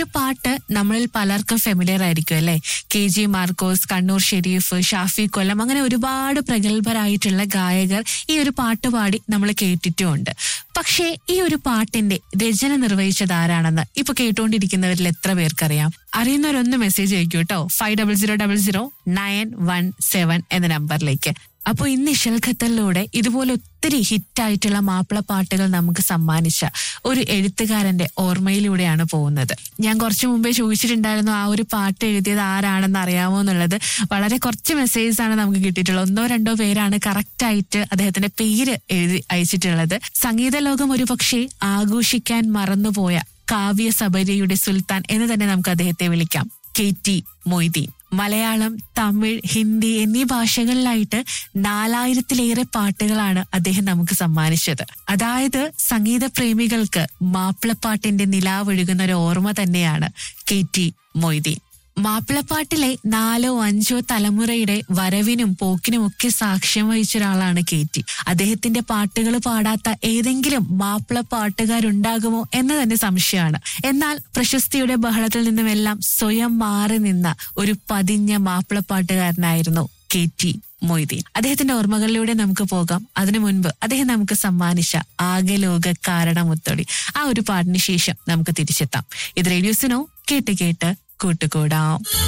പാട്ട് നമ്മളിൽ പലർക്കും ഫെമിലിയർ ആയിരിക്കും അല്ലെ കെ ജി മാർക്കോസ് കണ്ണൂർ ഷെരീഫ് ഷാഫി കൊല്ലം അങ്ങനെ ഒരുപാട് പ്രഗത്ഭരായിട്ടുള്ള ഗായകർ ഈ ഒരു പാട്ട് പാടി നമ്മൾ കേട്ടിട്ടുമുണ്ട് പക്ഷേ ഈ ഒരു പാട്ടിന്റെ രചന നിർവഹിച്ചത് ആരാണെന്ന് ഇപ്പൊ കേട്ടുകൊണ്ടിരിക്കുന്നവരിൽ എത്ര പേർക്കറിയാം അറിയുന്നവരൊന്ന് മെസ്സേജ് അയക്കൂ കേട്ടോ five double zero double zero nine one seven എന്ന നമ്പറിലേക്ക് അപ്പോൾ ഇന്ന് ഇഷൽ ഖത്തറിലൂടെ ഇതുപോലെ ഒത്തിരി ഹിറ്റായിട്ടുള്ള മാപ്പിള പാട്ടുകൾ നമുക്ക് സമ്മാനിച്ച ഒരു എഴുത്തുകാരന്റെ ഓർമ്മയിലൂടെയാണ് പോകുന്നത് ഞാൻ കുറച്ചു മുമ്പേ ചോദിച്ചിട്ടുണ്ടായിരുന്നു ആ ഒരു പാട്ട് എഴുതിയത് ആരാണെന്ന് അറിയാമോ എന്നുള്ളത് വളരെ കുറച്ച് മെസ്സേജസ് ആണ് നമുക്ക് കിട്ടിയിട്ടുള്ളത് ഒന്നോ രണ്ടോ പേരാണ് കറക്റ്റ് ആയിട്ട് അദ്ദേഹത്തിന്റെ പേര് എഴുതി അയച്ചിട്ടുള്ളത് സംഗീത ലോകം ഒരുപക്ഷെ ആഘോഷിക്കാൻ മറന്നുപോയ കാവ്യ സബരിയുടെ സുൽത്താൻ എന്ന് തന്നെ നമുക്ക് അദ്ദേഹത്തെ വിളിക്കാം കെ ടി മൊയ്തീൻ മലയാളം തമിഴ് ഹിന്ദി എന്നീ ഭാഷകളിലായിട്ട് നാലായിരത്തിലേറെ പാട്ടുകളാണ് അദ്ദേഹം നമുക്ക് സമ്മാനിച്ചത് അതായത് സംഗീത പ്രേമികൾക്ക് മാപ്പിളപ്പാട്ടിന്റെ നിലാവൊഴുകുന്ന ഒരു ഓർമ്മ തന്നെയാണ് കെ ടി മൊയ്തീൻ മാപ്പിളപ്പാട്ടിലെ നാലോ അഞ്ചോ തലമുറയുടെ വരവിനും പോക്കിനും ഒക്കെ സാക്ഷ്യം വഹിച്ച ഒരാളാണ് കെ ടി അദ്ദേഹത്തിന്റെ പാട്ടുകൾ പാടാത്ത ഏതെങ്കിലും മാപ്പിള പാട്ടുകാരുണ്ടാകുമോ എന്ന് തന്നെ സംശയമാണ് എന്നാൽ പ്രശസ്തിയുടെ ബഹളത്തിൽ നിന്നുമെല്ലാം സ്വയം മാറി നിന്ന ഒരു പതിഞ്ഞ മാപ്പിള പാട്ടുകാരനായിരുന്നു കെ ടി മൊയ്തീൻ അദ്ദേഹത്തിന്റെ ഓർമ്മകളിലൂടെ നമുക്ക് പോകാം അതിനു മുൻപ് അദ്ദേഹം നമുക്ക് സമ്മാനിച്ച ആകെ ലോക കാരണമുത്തൊടി ആ ഒരു പാട്ടിന് ശേഷം നമുക്ക് തിരിച്ചെത്താം ഇത് റേഡിയോസിനോ കേട്ട് കേട്ട് കൂട്ടുകൂടാം